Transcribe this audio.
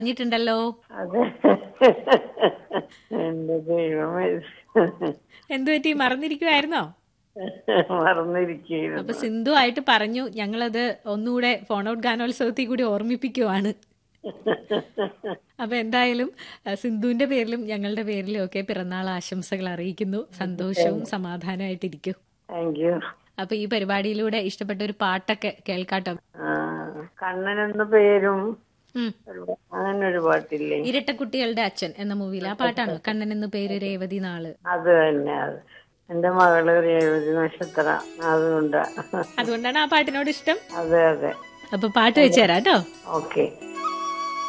പറഞ്ഞിട്ടുണ്ടല്ലോ അതെ എന്റെ ദൈവമേ എന്തു പറ്റി മറന്നിരിക്കുവായിരുന്നോ മറന്നിരിക്കുന്നു അപ്പൊ സിന്ധു ആയിട്ട് പറഞ്ഞു ഞങ്ങളത് ഒന്നുകൂടെ ഫോൺ ഔട്ട് ഗാനോത്സവത്തിൽ കൂടി ഓർമ്മിപ്പിക്കുവാണ് അപ്പൊ എന്തായാലും അഹ് സിന്ധുവിന്റെ പേരിലും ഞങ്ങളുടെ പേരിലും ഒക്കെ പിറന്നാൾ ആശംസകൾ അറിയിക്കുന്നു സന്തോഷവും സമാധാനമായിട്ടിരിക്കും താങ്ക് യു അപ്പൊ ഈ പരിപാടിയിലൂടെ ഇഷ്ടപ്പെട്ട ഒരു പാട്ടൊക്കെ കേൾക്കാട്ടോ കണ്ണൻ എന്ന പേരും ഉം. ഒരു- അങ്ങനെ ഒരു പാട്ടില്ലേ ഇരട്ടക്കുട്ടികളുടെ അച്ഛൻ എന്ന മൂവിയിൽ ആ പാട്ടാണോ കണ്ണൻ എന്ന് പേര് രേവതി നാള് അത് തന്നെ അത് എന്റെ മകള് രേവതി നക്ഷത്ര അതുകൊണ്ട് അതുകൊണ്ടാണ് ആ പാട്ടിനോട് ഇഷ്ടം അതെ അതെ അപ്പൊ പാട്ട് വെച്ചുതരാം കേട്ടോ ഓക്കെ